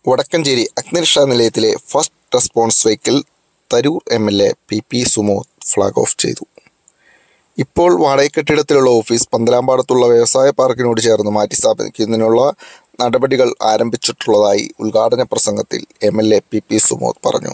വടക്കഞ്ചേരി അഗ്നിരക്ഷാ നിലയത്തിലെ first response vehicle Tarur M L A P P Sumod flag off ചെയ്തു ഇപ്പോൾ വാടക കെട്ടിടത്തിലുള്ള ഓഫീസ് പന്തലാമ്പാടത്തുള്ള വ്യവസായ പാർക്കിനോട് ചേർന്ന് മാറ്റി സ്ഥാപിക്കുന്നതിനുള്ള നടപടികൾ ആരംഭിച്ചിട്ടുള്ളതായി ഉദ്ഘാടന പ്രസംഗത്തിൽ M L A P P Sumod പറഞ്ഞു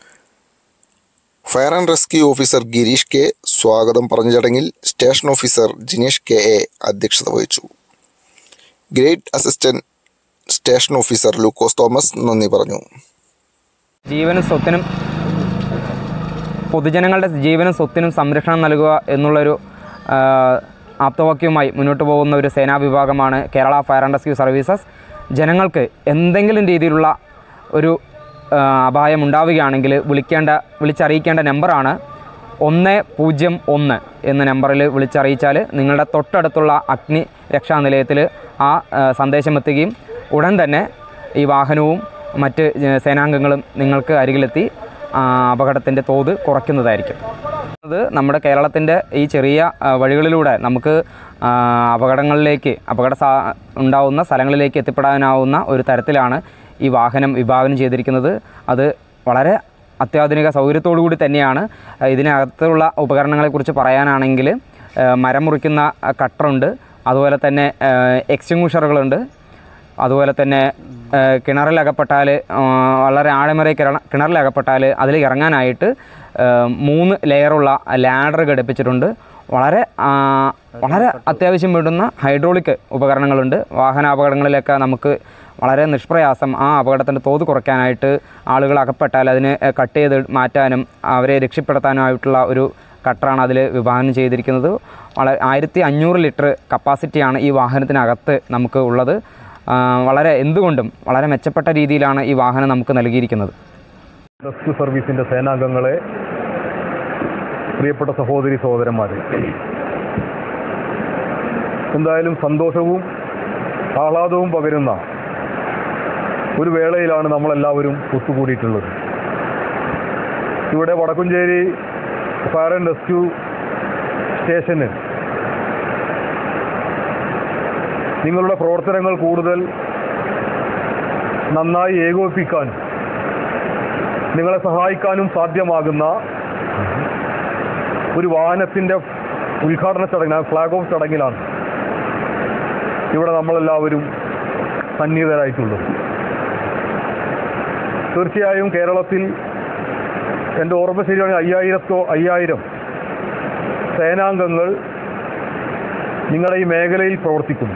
fire and rescue officer Girish K സ്വാഗതം പറഞ്ഞ ചടങ്ങിൽ station officer Jinesh K A അധ്യക്ഷത വഹിച്ചു grade assistant station officer Lukose Thomas നന്ദി പറഞ്ഞു ജീവനും സ്വത്തിനും പൊതുജനങ്ങളുടെ ജീവനും സ്വത്തിനും സംരക്ഷണം നൽകുക എന്നുള്ളൊരു ആ, ആപ്തവാക്യവുമായി മുന്നോട്ട് പോകുന്ന ഒരു സേനാ വിഭാഗമാണ് Kerala fire and rescue services ജനങ്ങൾക്ക് എന്തെങ്കിലും രീതിയിലുള്ള ഒരു ആ, അപായം ഉണ്ടാവുകയാണെങ്കിൽ വിളിക്കേണ്ട വിളിച്ചറിയിക്കേണ്ട നമ്പറാണ് ഒന്ന് പൂജ്യം ഒന്ന് എന്ന നമ്പറിൽ വിളിച്ചറിയിച്ചാൽ നിങ്ങളുടെ തൊട്ടടുത്തുള്ള അഗ്നി രക്ഷാ നിലയത്തിൽ ആ ആ, സന്ദേശം എത്തുകയും ഉടൻ തന്നെ ഈ വാഹനവും മറ്റ് ഏ, സേനാംഗങ്ങളും നിങ്ങൾക്ക് അരികിലെത്തി അപകടത്തിൻ്റെ തോത് കുറയ്ക്കുന്നതായിരിക്കും അത് നമ്മുടെ കേരളത്തിൻ്റെ ഈ ചെറിയ ആ, വഴികളിലൂടെ നമുക്ക് ആ, അപകടങ്ങളിലേക്ക് അപകട സാ ഉണ്ടാവുന്ന സ്ഥലങ്ങളിലേക്ക് എത്തിപ്പെടാനാവുന്ന ഒരു തരത്തിലാണ് ഈ വാഹനം വിഭാവനം ചെയ്തിരിക്കുന്നത് അത് വളരെ അത്യാധുനിക സൗകര്യത്തോടു കൂടി തന്നെയാണ് ആ, ഇതിനകത്തുള്ള ഉപകരണങ്ങളെക്കുറിച്ച് പറയാനാണെങ്കിൽ ആ, മരം മുറിക്കുന്ന ആ, കട്ടറുണ്ട് അതുപോലെ തന്നെ എക്സ്റ്റിങ്വിഷറുകളുണ്ട് അതുപോലെ തന്നെ ആ, കിണറിലകപ്പെട്ടാൽ ആ, വളരെ ആഴമേറിയ കിണ കിണറിലകപ്പെട്ടാൽ അതിൽ ഇറങ്ങാനായിട്ട് ആ, മൂന്ന് ലെയറുള്ള ലാഡർ ഘടിപ്പിച്ചിട്ടുണ്ട് വളരെ ആ, വളരെ അത്യാവശ്യം വേണ്ടുന്ന ഹൈഡ്രോളിക് ഉപകരണങ്ങളുണ്ട് വാഹനാപകടങ്ങളിലൊക്കെ നമുക്ക് വളരെ നിഷ്പ്രയാസം ആ അപകടത്തിൻ്റെ തോത് കുറയ്ക്കാനായിട്ട് ആളുകൾ അകപ്പെട്ടാൽ അതിനെ കട്ട് ചെയ്ത് മാറ്റാനും അവരെ രക്ഷപ്പെടുത്താനുമായിട്ടുള്ള ഒരു കട്ടറാണ് അതിൽ വിഭാവനം ചെയ്തിരിക്കുന്നത് വളരെ ആയിരത്തി അഞ്ഞൂറ് ലിറ്റർ കപ്പാസിറ്റിയാണ് ഈ വാഹനത്തിനകത്ത് നമുക്ക് ഉള്ളത് ആ, വളരെ എന്തുകൊണ്ടും വളരെ മെച്ചപ്പെട്ട രീതിയിലാണ് ഈ വാഹനം നമുക്ക് നൽകിയിരിക്കുന്നത് റെസ്ക്യൂ സർവീസിൻ്റെ സേനാംഗങ്ങളെ പ്രിയപ്പെട്ട സഹോദരി സഹോദരന്മാരെ എന്തായാലും സന്തോഷവും ആഹ്ലാദവും പകരുന്ന ഒരു വേളയിലാണ് നമ്മളെല്ലാവരും ഒത്തുകൂടിയിട്ടുള്ളത് ഇവിടെ വടക്കുംചേരി ഫയർ ആൻഡ് റെസ്ക്യൂ സ്റ്റേഷന് നിങ്ങളുടെ പ്രവർത്തനങ്ങൾ കൂടുതൽ നന്നായി ഏകോപിപ്പിക്കാനും നിങ്ങളെ സഹായിക്കാനും സാധ്യമാകുന്ന ഒരു വാഹനത്തിൻ്റെ ഉദ്ഘാടന ചടങ്ങ് ഫ്ലാഗ് ഓഫ് ചടങ്ങിലാണ് ഇവിടെ നമ്മളെല്ലാവരും സന്നിഹിതരായിട്ടുള്ളത് തീർച്ചയായും കേരളത്തിൽ എൻ്റെ ഓർമ്മ ശരിയാണെങ്കിൽ അയ്യായിരത്തോ അയ്യായിരം സേനാംഗങ്ങൾ നിങ്ങളുടെ ഈ മേഖലയിൽ പ്രവർത്തിക്കുന്നു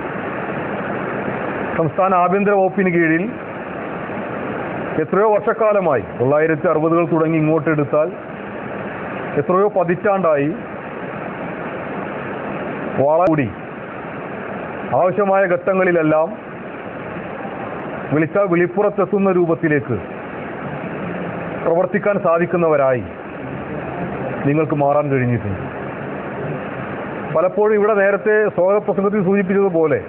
സംസ്ഥാന ആഭ്യന്തര വകുപ്പിന് കീഴിൽ എത്രയോ വർഷക്കാലമായി തൊള്ളായിരത്തി അറുപതുകൾ തുടങ്ങി ഇങ്ങോട്ട് എടുത്താൽ എത്രയോ പതിറ്റാണ്ടായി കൂടി ആവശ്യമായ ഘട്ടങ്ങളിലെല്ലാം വിളിച്ചാൽ വിളിപ്പുറത്തെത്തുന്ന രൂപത്തിലേക്ക് പ്രവർത്തിക്കാൻ സാധിക്കുന്നവരായി നിങ്ങൾക്ക് മാറാൻ കഴിഞ്ഞിട്ടുണ്ട് പലപ്പോഴും ഇവിടെ നേരത്തെ സ്വാഗത പ്രസംഗത്തിൽ സൂചിപ്പിച്ചതുപോലെ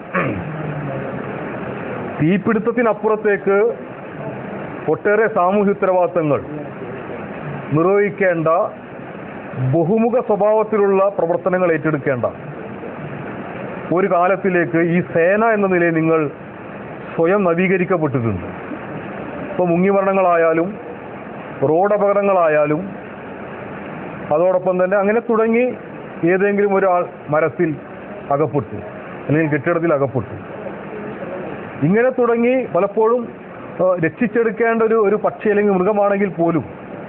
തീപിടുത്തത്തിനപ്പുറത്തേക്ക് ഒട്ടേറെ സാമൂഹ്യ ഉത്തരവാദിത്തങ്ങൾ നിർവഹിക്കേണ്ട ബഹുമുഖ സ്വഭാവത്തിലുള്ള പ്രവർത്തനങ്ങൾ ഏറ്റെടുക്കേണ്ട ഒരു കാലത്തിലേക്ക് ഈ സേന എന്ന നിലയിൽ നിങ്ങൾ സ്വയം നവീകരിക്കപ്പെട്ടിട്ടുണ്ട് ഇപ്പോൾ മുങ്ങിമരണങ്ങളായാലും റോഡ് അപകടങ്ങളായാലും അതോടൊപ്പം തന്നെ അങ്ങനെ തുടങ്ങി ഏതെങ്കിലും ഒരാൾ മരത്തിൽ അകപ്പെട്ടു അല്ലെങ്കിൽ കെട്ടിടത്തിൽ അകപ്പെട്ടു ഇങ്ങനെ തുടങ്ങി പലപ്പോഴും ആ, രക്ഷിച്ചെടുക്കേണ്ട ഒരു ഒരു പക്ഷി അല്ലെങ്കിൽ മൃഗമാണെങ്കിൽ പോലും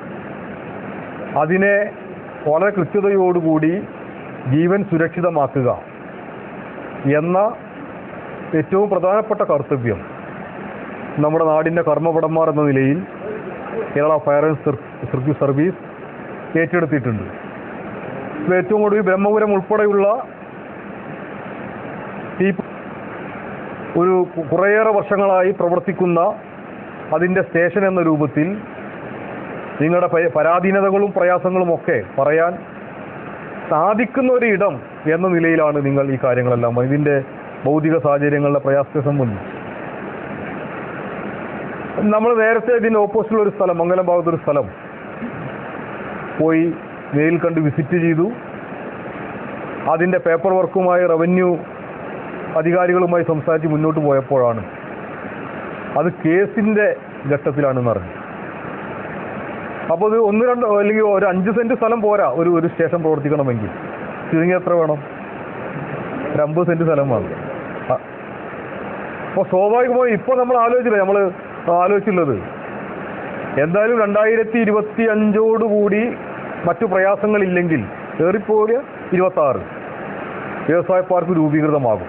അതിനെ വളരെ കൃത്യതയോടുകൂടി ജീവൻ സുരക്ഷിതമാക്കുക എന്ന ഏറ്റവും പ്രധാനപ്പെട്ട കർത്തവ്യം നമ്മുടെ നാടിൻ്റെ കർമ്മപടന്മാർ എന്ന നിലയിൽ Kerala fire and rescue service ഏറ്റെടുത്തിട്ടുണ്ട് ഇപ്പോൾ ഏറ്റവും കൂടുതൽ ബ്രഹ്മപുരം ഉൾപ്പെടെയുള്ള ഈ ഒരു കു- കുറേയേറെ വർഷങ്ങളായി പ്രവർത്തിക്കുന്ന അതിൻ്റെ സ്റ്റേഷൻ എന്ന രൂപത്തിൽ നിങ്ങളുടെ പ- പരാധീനതകളും പ്രയാസങ്ങളും ഒക്കെ പറയാൻ സാധിക്കുന്ന ഒരു ഇടം എന്ന നിലയിലാണ് നിങ്ങൾ ഈ കാര്യങ്ങളെല്ലാം ഇതിൻ്റെ ഭൗതിക സാഹചര്യങ്ങളുടെ പ്രയാസത്തെ സംബന്ധിച്ച് നമ്മൾ നേരത്തെ ഇതിൻ്റെ ഓപ്പോസിറ്റുള്ള ഒരു സ്ഥലം മംഗലം ഭാഗത്തൊരു സ്ഥലം പോയി നേരിൽ കണ്ട് വിസിറ്റ് ചെയ്തു അതിൻ്റെ പേപ്പർ വർക്കുമായി റവന്യൂ അധികാരികളുമായി സംസാരിച്ച് മുന്നോട്ട് പോയപ്പോഴാണ് അത് കേസിൻ്റെ ഘട്ടത്തിലാണെന്ന് അറിഞ്ഞു അപ്പോൾ ഇത് ഒന്ന് രണ്ട് അല്ലെങ്കിൽ ഒരു അഞ്ച് സെൻറ്റ് സ്ഥലം പോരാ ഒരു ഒരു സ്റ്റേഷൻ പ്രവർത്തിക്കണമെങ്കിൽ ചുരുങ്ങി എത്ര വേണം ഒരു അമ്പത് സെൻറ്റ് സ്ഥലം വേണം അപ്പോൾ സ്വാഭാവികമായും ഇപ്പോൾ നമ്മൾ ആലോചിച്ചില്ല നമ്മൾ ആലോചിച്ചുള്ളത് എന്തായാലും രണ്ടായിരത്തി ഇരുപത്തി അഞ്ചോടുകൂടി മറ്റു പ്രയാസങ്ങളില്ലെങ്കിൽ ഏറിപ്പോയ ഇരുപത്തി ആറ് വ്യവസായ പാർക്ക് രൂപീകൃതമാകും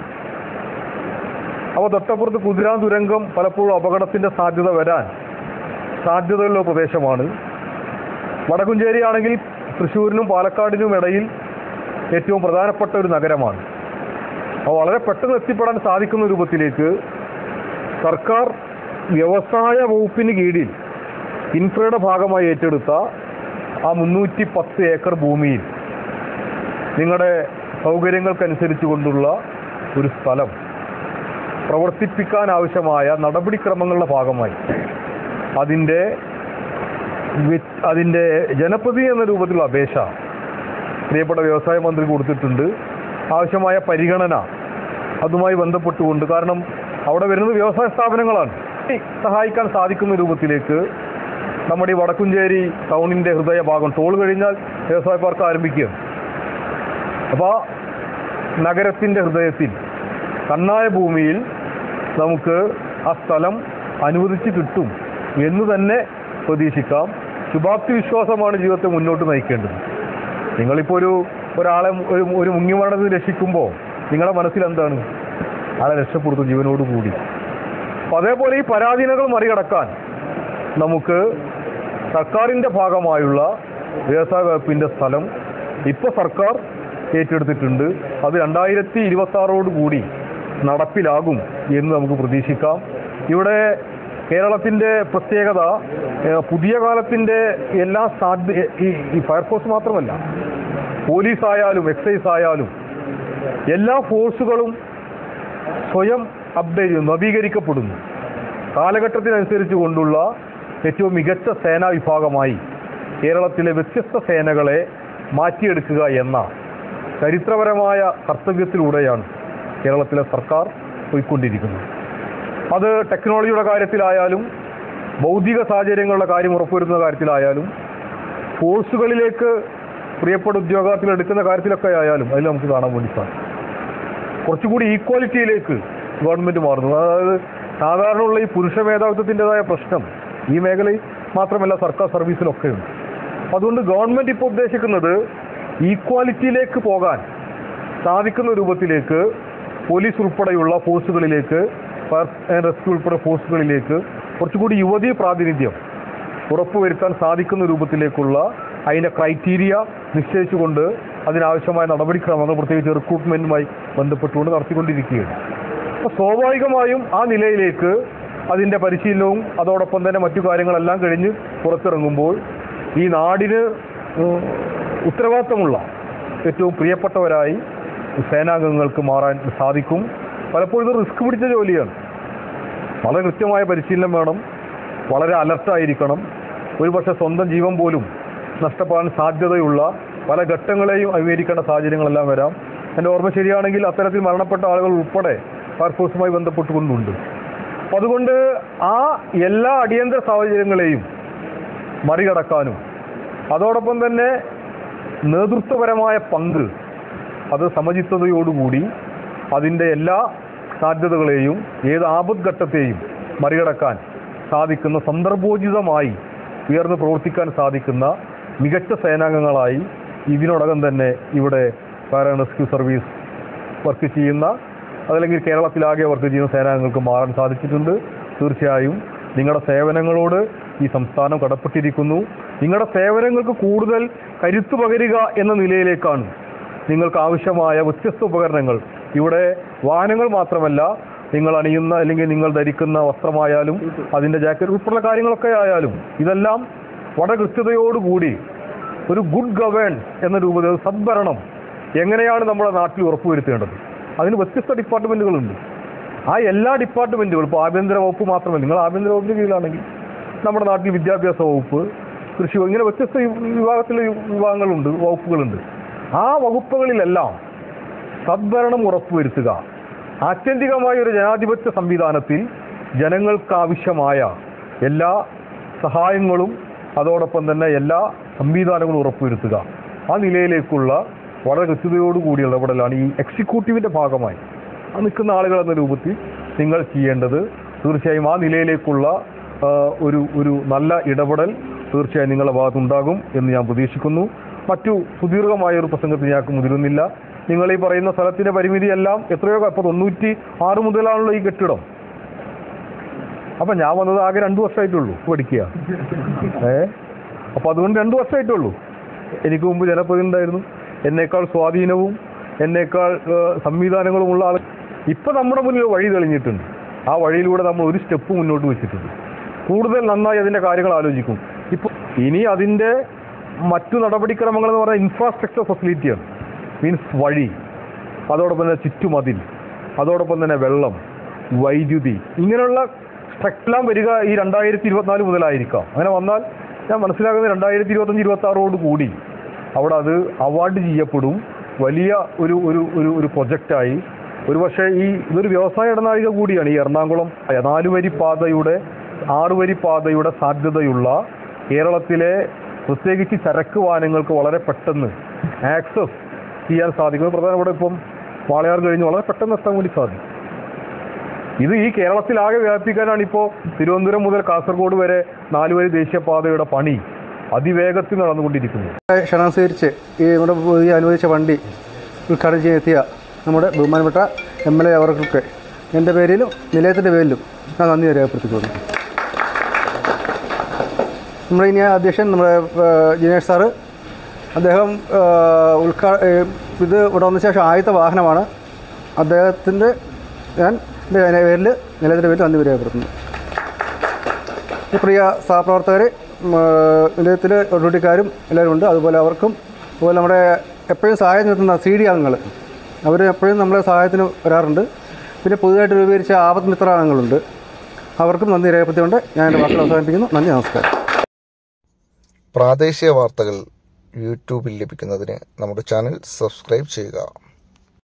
അപ്പോൾ തൊട്ടപ്പുറത്ത് കുതിരാൻ തുരങ്കം പലപ്പോഴും അപകടത്തിൻ്റെ സാധ്യത വരാൻ സാധ്യതയുള്ള പ്രദേശമാണ് വടക്കുംചേരി ആണെങ്കിൽ തൃശ്ശൂരിനും പാലക്കാടിനും ഇടയിൽ ഏറ്റവും പ്രധാനപ്പെട്ട ഒരു നഗരമാണ് അപ്പോൾ വളരെ പെട്ടെന്ന് എത്തിപ്പെടാൻ സാധിക്കുന്ന രൂപത്തിലേക്ക് സർക്കാർ വ്യവസായ വകുപ്പിന് കീഴിൽ ഇൻഫ്രയുടെ ഭാഗമായി ഏറ്റെടുത്ത ആ മുന്നൂറ്റി പത്ത് ഏക്കർ ഭൂമിയിൽ നിങ്ങളുടെ സൗകര്യങ്ങൾക്കനുസരിച്ച് കൊണ്ടുള്ള ഒരു സ്ഥലം പ്രവർത്തിപ്പിക്കാൻ ആവശ്യമായ നടപടിക്രമങ്ങളുടെ ഭാഗമായി അതിൻ്റെ വി- അതിൻ്റെ ജനപ്രതി എന്ന രൂപത്തിലുള്ള അപേക്ഷ പ്രിയപ്പെട്ട വ്യവസായ മന്ത്രി കൊടുത്തിട്ടുണ്ട് ആവശ്യമായ പരിഗണന അതുമായി ബന്ധപ്പെട്ടുകൊണ്ട് കാരണം അവിടെ വരുന്നത് വ്യവസായ സ്ഥാപനങ്ങളാണ് ഈ സഹായിക്കാൻ സാധിക്കുന്ന രൂപത്തിലേക്ക് നമ്മുടെ ഈ വടക്കുംചേരി ടൗണിൻ്റെ ഹൃദയഭാഗം ടോൾ കഴിഞ്ഞാൽ വ്യവസായ പാർക്ക് ആരംഭിക്കുകയാണ് അപ്പോൾ നഗരത്തിൻ്റെ ഹൃദയത്തിൽ കണ്ണായ ഭൂമിയിൽ നമുക്ക് ആ സ്ഥലം അനുവദിച്ച് കിട്ടും എന്ന് തന്നെ പ്രതീക്ഷിക്കാം ശുഭാപ്തി വിശ്വാസമാണ് ജീവിതത്തെ മുന്നോട്ട് നയിക്കേണ്ടത് നിങ്ങളിപ്പോൾ ഒരു ഒരാളെ ഒരു ഒരു മുങ്ങിമരണത്തിൽ രക്ഷിക്കുമ്പോൾ നിങ്ങളുടെ മനസ്സിൽ എന്താണ് ആളെ രക്ഷപ്പെടുത്തും ജീവനോട് കൂടി അപ്പോൾ അതേപോലെ ഈ പരാധീനകൾ മറികടക്കാൻ നമുക്ക് സർക്കാരിൻ്റെ ഭാഗമായുള്ള വ്യവസായ വകുപ്പിൻ്റെ സ്ഥലം ഇപ്പോൾ സർക്കാർ ഏറ്റെടുത്തിട്ടുണ്ട് അത് രണ്ടായിരത്തി ഇരുപത്തി ആറോട് കൂടി നടപ്പിലാകും എന്ന് നമുക്ക് പ്രതീക്ഷിക്കാം ഇവിടെ കേരളത്തിൻ്റെ പ്രത്യേകത ഏഹ്, പുതിയ കാലത്തിൻ്റെ എല്ലാ സാധ്യ ഈ ഈ ഫയർഫോഴ്സ് മാത്രമല്ല പോലീസ് ആയാലും എക്സൈസ് ആയാലും എല്ലാ ഫോഴ്സുകളും സ്വയം അപ്ഡേറ്റ് ചെയ്യുന്നു നവീകരിക്കപ്പെടുന്നു കാലഘട്ടത്തിനനുസരിച്ച് കൊണ്ടുള്ള ഏറ്റവും മികച്ച സേനാ വിഭാഗമായി കേരളത്തിലെ വ്യത്യസ്ത സേനകളെ മാറ്റിയെടുക്കുക എന്ന ചരിത്രപരമായ കർത്തവ്യത്തിലൂടെയാണ് കേരളത്തിലെ സർക്കാർ പോയിക്കൊണ്ടിരിക്കുന്നത് അത് ടെക്നോളജിയുടെ കാര്യത്തിലായാലും ഭൗതിക സാഹചര്യങ്ങളുടെ കാര്യം ഉറപ്പുവരുത്തുന്ന കാര്യത്തിലായാലും ഫോഴ്സുകളിലേക്ക് പ്രിയപ്പെട്ട ഉദ്യോഗാർത്ഥികൾ എടുക്കുന്ന കാര്യത്തിലൊക്കെ ആയാലും അതിൽ നമുക്ക് കാണാൻ വേണ്ടി സാധിക്കും കുറച്ചുകൂടി ഈക്വാലിറ്റിയിലേക്ക് ഗവൺമെന്റ് മാറുന്നു അതായത് സാധാരണയുള്ള ഈ പുരുഷ മേധാവിത്വത്തിൻ്റെതായ പ്രശ്നം ഈ മേഖലയിൽ മാത്രമല്ല സർക്കാർ സർവീസിലൊക്കെ ഉണ്ട് അപ്പോൾ അതുകൊണ്ട് ഗവൺമെന്റ് ഇപ്പോൾ ഉദ്ദേശിക്കുന്നത് ഈക്വാലിറ്റിയിലേക്ക് പോകാൻ സാധിക്കുന്ന രൂപത്തിലേക്ക് പോലീസ് ഉൾപ്പെടെയുള്ള ഫോഴ്സുകളിലേക്ക് ഫയർ ആൻഡ് റെസ്ക്യൂ ഉൾപ്പെടെ ഫോഴ്സുകളിലേക്ക് കുറച്ചുകൂടി യുവതീ പ്രാതിനിധ്യം ഉറപ്പുവരുത്താൻ സാധിക്കുന്ന രൂപത്തിലേക്കുള്ള അതിൻ്റെ ക്രൈറ്റീരിയ നിശ്ചയിച്ചുകൊണ്ട് അതിനാവശ്യമായ നടപടിക്രമങ്ങൾ പ്രത്യേകിച്ച് റിക്രൂട്ട്മെൻറ്റുമായി ബന്ധപ്പെട്ടുകൊണ്ട് നടത്തിക്കൊണ്ടിരിക്കുകയാണ് അപ്പോൾ സ്വാഭാവികമായും ആ നിലയിലേക്ക് അതിൻ്റെ പരിശീലനവും അതോടൊപ്പം തന്നെ മറ്റു കാര്യങ്ങളെല്ലാം കഴിഞ്ഞ് പുറത്തിറങ്ങുമ്പോൾ ഈ നാടിന് ഉം, ഉത്തരവാദിത്തമുള്ള ഏറ്റവും പ്രിയപ്പെട്ടവരായി സേനാംഗങ്ങൾക്ക് മാറാൻ സാധിക്കും പലപ്പോഴും ഇത് റിസ്ക് പിടിച്ച ജോലിയാണ് വളരെ കൃത്യമായ പരിശീലനം വേണം വളരെ അലർട്ടായിരിക്കണം ഒരുപക്ഷെ സ്വന്തം ജീവൻ പോലും നഷ്ടപ്പെടാൻ സാധ്യതയുള്ള പല ഘട്ടങ്ങളെയും അഭിമുഖീകരിക്കേണ്ട സാഹചര്യങ്ങളെല്ലാം വരാം എൻ്റെ ഓർമ്മ ശരിയാണെങ്കിൽ അത്തരത്തിൽ മരണപ്പെട്ട ആളുകൾ ഉൾപ്പെടെ ഫയർഫോഴ്സുമായി ബന്ധപ്പെട്ടുകൊണ്ടുണ്ട് അപ്പോൾ അതുകൊണ്ട് ആ എല്ലാ അടിയന്തര സാഹചര്യങ്ങളെയും മറികടക്കാനും അതോടൊപ്പം തന്നെ നേതൃത്വപരമായ പങ്ക് അത് സമചിത്തതയോടുകൂടി അതിൻ്റെ എല്ലാ സാധ്യതകളെയും ഏത് ആപദ്ഘട്ടത്തെയും മറികടക്കാൻ സാധിക്കുന്ന സന്ദർഭോചിതമായി ഉയർന്ന് പ്രവർത്തിക്കാൻ സാധിക്കുന്ന മികച്ച സേനാംഗങ്ങളായി ഇതിനോടകം തന്നെ ഇവിടെ fire and rescue service work ചെയ്യുന്ന അതല്ലെങ്കിൽ കേരളത്തിലാകെ വർക്ക് ചെയ്യുന്ന സേനാംഗങ്ങൾക്ക് മാറാൻ സാധിച്ചിട്ടുണ്ട് തീർച്ചയായും നിങ്ങളുടെ സേവനങ്ങളോട് ഈ സംസ്ഥാനം കടപ്പെട്ടിരിക്കുന്നു നിങ്ങളുടെ സേവനങ്ങൾക്ക് കൂടുതൽ കരുത്തു പകരുക എന്ന നിലയിലേക്കാണ് നിങ്ങൾക്ക് ആവശ്യമായ വ്യത്യസ്ത ഉപകരണങ്ങൾ ഇവിടെ വാഹനങ്ങൾ മാത്രമല്ല നിങ്ങൾ അണിയുന്ന അല്ലെങ്കിൽ നിങ്ങൾ ധരിക്കുന്ന വസ്ത്രമായാലും അതിൻ്റെ ജാക്കറ്റ് ഉൾപ്പെടെ കാര്യങ്ങളൊക്കെ ആയാലും ഇതെല്ലാം വളരെ കൃത്യതയോടുകൂടി ഒരു ഗുഡ് ഗവേൺസ് എന്ന രൂപത്തിൽ സദ്ഭരണം എങ്ങനെയാണ് നമ്മുടെ നാട്ടിൽ ഉറപ്പുവരുത്തേണ്ടത് അതിന് വ്യത്യസ്ത ഡിപ്പാർട്ട്മെൻറ്റുകളുണ്ട് ആ എല്ലാ ഡിപ്പാർട്ട്മെൻറ്റുകളും ഇപ്പോൾ ആഭ്യന്തര വകുപ്പ് മാത്രമല്ല നിങ്ങൾ ആഭ്യന്തര വകുപ്പിന് കീഴിലാണെങ്കിൽ നമ്മുടെ നാട്ടിൽ വിദ്യാഭ്യാസ വകുപ്പ് കൃഷി വകുപ്പ്, ഇങ്ങനെ വ്യത്യസ്ത വി- വിഭാഗത്തിലെ വിഭാഗങ്ങളുണ്ട് വകുപ്പുകളുണ്ട് ആ വകുപ്പുകളിലെല്ലാം സദ്ഭരണം ഉറപ്പുവരുത്തുക ആത്യന്തികമായ ഒരു ജനാധിപത്യ സംവിധാനത്തിൽ ജനങ്ങൾക്ക് ആവശ്യമായ എല്ലാ സഹായങ്ങളും അതോടൊപ്പം തന്നെ എല്ലാ സംവിധാനങ്ങളും ഉറപ്പുവരുത്തുക ആ നിലയിലേക്കുള്ള വളരെ കൃത്യതയോടുകൂടിയുള്ള ഇടപെടലാണ് ഈ എക്സിക്യൂട്ടീവിൻ്റെ ഭാഗമായി ആ നിൽക്കുന്ന ആളുകൾ എന്ന രൂപത്തിൽ നിങ്ങൾ ചെയ്യേണ്ടത് തീർച്ചയായും ആ നിലയിലേക്കുള്ള ആ, ഒരു ഒരു നല്ല ഇടപെടൽ തീർച്ചയായും നിങ്ങളുടെ ഭാഗത്തുണ്ടാകും എന്ന് ഞാൻ പ്രതീക്ഷിക്കുന്നു മറ്റു സുദീർഘമായ ഒരു പ്രസംഗത്തിൽ ഞങ്ങൾക്ക് മുതിരുന്നില്ല നിങ്ങൾ ഈ പറയുന്ന സ്ഥലത്തിന്റെ പരിമിതിയെല്ലാം എത്രയോ ഇപ്പോൾ തൊണ്ണൂറ്റി ആറ് മുതലാണല്ലോ ഈ കെട്ടിടം അപ്പം ഞാൻ വന്നത് ആകെ രണ്ട് വർഷമായിട്ടുള്ളൂ പഠിക്കുക ഏ അപ്പം അതുകൊണ്ട് രണ്ട് വർഷമായിട്ടുള്ളൂ എനിക്ക് മുമ്പ് ജനപ്രതിനിധി ഉണ്ടായിരുന്നു എന്നേക്കാൾ സ്വാധീനവും എന്നേക്കാൾ ഏ, സംവിധാനങ്ങളുമുള്ള ആൾ ഇപ്പം നമ്മുടെ മുന്നിൽ വഴി തെളിഞ്ഞിട്ടുണ്ട് ആ വഴിയിലൂടെ നമ്മൾ ഒരു സ്റ്റെപ്പ് മുന്നോട്ട് വെച്ചിട്ടുണ്ട് കൂടുതൽ നന്നായി അതിൻ്റെ കാര്യങ്ങൾ ആലോചിക്കും ഇപ്പോൾ ഇനി അതിൻ്റെ മറ്റു നടപടിക്രമങ്ങൾ എന്ന് പറഞ്ഞാൽ ഇൻഫ്രാസ്ട്രക്ചർ ഫെസിലിറ്റിയാണ് മീൻസ് വഴി അതോടൊപ്പം തന്നെ ചുറ്റുമതിൽ അതോടൊപ്പം തന്നെ വെള്ളം വൈദ്യുതി ഇങ്ങനെയുള്ള സ്ട്രക്ചറെല്ലാം വരിക ഈ രണ്ടായിരത്തി ഇരുപത്തിനാല് മുതലായിരിക്കാം അങ്ങനെ വന്നാൽ ഞാൻ മനസ്സിലാക്കുന്നത് രണ്ടായിരത്തി ഇരുപത്തഞ്ച് ഇരുപത്തി ആറോട് കൂടി അവിടെ അത് അവാർഡ് ചെയ്യപ്പെടും വലിയ ഒരു ഒരു ഒരു ഒരു പ്രൊജക്റ്റായി ഒരുപക്ഷെ ഈ ഇതൊരു വ്യവസായ ഇടനാഴിക കൂടിയാണ് ഈ എറണാകുളം നാലുവരി പാതയുടെ ആറുവരി പാതയുടെ സാധ്യതയുള്ള കേരളത്തിലെ പ്രത്യേകിച്ച് ചരക്ക് വാഹനങ്ങൾക്ക് വളരെ പെട്ടെന്ന് ആക്സസ് ചെയ്യാൻ സാധിക്കും പ്രധാനപ്പെട്ട ഇപ്പം വാളയാർ കഴിഞ്ഞ് വളരെ പെട്ടെന്ന് എത്താൻ വേണ്ടി സാധിക്കും ഇത് ഈ കേരളത്തിലാകെ വ്യാപിപ്പിക്കാനാണ് ഇപ്പോൾ തിരുവനന്തപുരം മുതൽ കാസർഗോഡ് വരെ നാലുവരി ദേശീയപാതയുടെ പണി അതിവേഗത്തിൽ നടന്നുകൊണ്ടിരിക്കുന്നത് ക്ഷണം സ്വീകരിച്ച് ഈ നമ്മുടെ പുതിയ അനുവദിച്ച വണ്ടി ഉദ്ഘാടനം ചെയ്യാൻ എത്തിയ നമ്മുടെ ബഹുമാനപ്പെട്ട എം എൽ എ അവർക്കൊക്കെ എൻ്റെ പേരിലും നിലയത്തിൻ്റെ പേരിലും ഞാൻ നന്ദി രേഖപ്പെടുത്തിക്കൊള്ളുന്നു നമ്മുടെ ഇനി അധ്യക്ഷൻ നമ്മുടെ ജിനേഷ് സാറ് അദ്ദേഹം ഉദ്ഘാ ഇത് ഇവിടെ വന്ന ശേഷം ആദ്യത്തെ വാഹനമാണ് അദ്ദേഹത്തിൻ്റെ ഞാൻ എൻ്റെ പേരിൽ നിലയത്തിൻ്റെ പേരിൽ നന്ദി രേഖപ്പെടുത്തുന്നു ഈ പ്രിയ സഹപ്രവർത്തകർ നിലയത്തിൽ ഡ്യൂട്ടിക്കാരും എല്ലാവരും ഉണ്ട് അതുപോലെ അവർക്കും അതുപോലെ നമ്മുടെ എപ്പോഴും സഹായം നിർത്തുന്ന സി ഡി അംഗങ്ങൾ അവർ എപ്പോഴും നമ്മളെ സഹായത്തിന് വരാറുണ്ട് പിന്നെ പുതുതായിട്ട് രൂപീകരിച്ച ആപത്ത് മിത്ര അംഗങ്ങളുണ്ട് അവർക്കും നന്ദി രേഖപ്പെടുത്തിക്കൊണ്ട് ഞാൻ എൻ്റെ വാക്കുകൾ അവസാനിപ്പിക്കുന്നു നന്ദി നമസ്കാരം പ്രാദേശിക വാർത്തകൾ യൂട്യൂബിൽ ലഭിക്കുന്നതിന് നമ്മുടെ ചാനൽ സബ്സ്ക്രൈബ് ചെയ്യുക